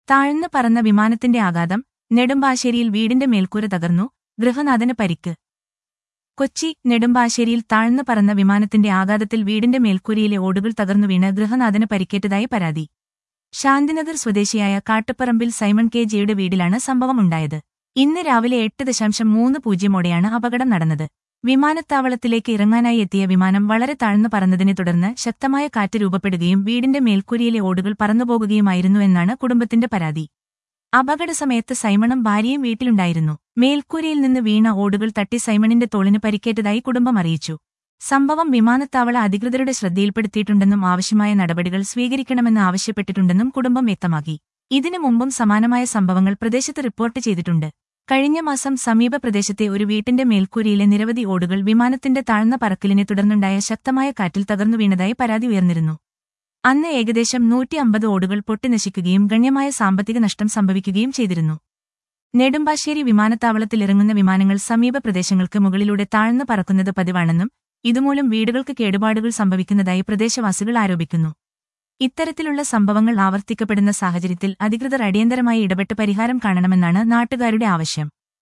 താഴ്ന്നു പറന്ന വിമാനത്തിന്റെ ആഘാതം നെടുമ്പാശ്ശേരിയിൽ വീടിന്റെ മേൽക്കൂര തകർന്നു ഗൃഹനാഥന് പരിക്ക് കൊച്ചി നെടുമ്പാശ്ശേരിയിൽ താഴ്ന്നു പറന്ന വിമാനത്തിന്റെ ആഘാതത്തിൽ വീടിന്റെ മേൽക്കൂരയിലെ ഓടുകൾ തകർന്നു വീണ് ഗൃഹനാഥന് പരിക്കേറ്റതായി പരാതി ശാന്തിനഗർ സ്വദേശിയായ കാട്ടുപറമ്പിൽ സൈമൺ കെ ജിയുടെ വീടിലാണ് സംഭവമുണ്ടായത് ഇന്ന് രാവിലെ എട്ട് ദശാംശം മൂന്ന് പൂജ്യമോടെയാണ് അപകടം നടന്നത് വിമാനത്താവളത്തിലേക്ക് ഇറങ്ങാനായി എത്തിയ വിമാനം വളരെ താഴ്ന്നു പറന്നതിനെ തുടർന്ന് ശക്തമായ കാറ്റ് രൂപപ്പെടുകയും വീടിന്റെ മേൽക്കൂരയിലെ ഓടുകൾ പറന്നുപോകുകയുമായിരുന്നുവെന്നാണ് കുടുംബത്തിന്റെ പരാതി അപകട സമയത്ത് സൈമണും ഭാര്യയും വീട്ടിലുണ്ടായിരുന്നു മേൽക്കൂരയിൽ നിന്ന് വീണ ഓടുകൾ തട്ടി സൈമണിന്റെ തോളിന് പരിക്കേറ്റതായി കുടുംബം അറിയിച്ചു സംഭവം വിമാനത്താവള അധികൃതരുടെ ശ്രദ്ധയിൽപ്പെടുത്തിയിട്ടുണ്ടെന്നും ആവശ്യമായ നടപടികൾ സ്വീകരിക്കണമെന്ന് ആവശ്യപ്പെട്ടിട്ടുണ്ടെന്നും കുടുംബം വ്യക്തമാക്കി ഇതിനു മുമ്പും സമാനമായ സംഭവങ്ങൾ പ്രദേശത്ത് റിപ്പോർട്ട് ചെയ്തിട്ടുണ്ട് കഴിഞ്ഞ മാസം സമീപ പ്രദേശത്തെ ഒരു വീട്ടിന്റെ മേൽക്കൂരയിലെ നിരവധി ഓടുകൾ വിമാനത്തിന്റെ താഴ്ന്ന പറക്കലിനെ തുടർന്നുണ്ടായ ശക്തമായ കാറ്റിൽ തകർന്നു വീണതായി പരാതി ഉയർന്നിരുന്നു അന്ന് ഏകദേശം നൂറ്റി അമ്പത് ഓടുകൾ പൊട്ടിനശിക്കുകയും ഗണ്യമായ സാമ്പത്തിക നഷ്ടം സംഭവിക്കുകയും ചെയ്തിരുന്നു നെടുമ്പാശ്ശേരി വിമാനത്താവളത്തിലിറങ്ങുന്ന വിമാനങ്ങൾ സമീപ പ്രദേശങ്ങൾക്ക് മുകളിലൂടെ താഴ്ന്നു പറക്കുന്നത് പതിവാണെന്നും ഇതുമൂലം വീടുകൾക്ക് കേടുപാടുകൾ സംഭവിക്കുന്നതായി പ്രദേശവാസികൾ ആരോപിക്കുന്നു ഇത്തരത്തിലുള്ള സംഭവങ്ങൾ ആവർത്തിക്കപ്പെടുന്ന സാഹചര്യത്തിൽ അധികൃതർ അടിയന്തരമായി ഇടപെട്ട് പരിഹാരം കാണണമെന്നാണ് നാട്ടുകാരുടെ ആവശ്യം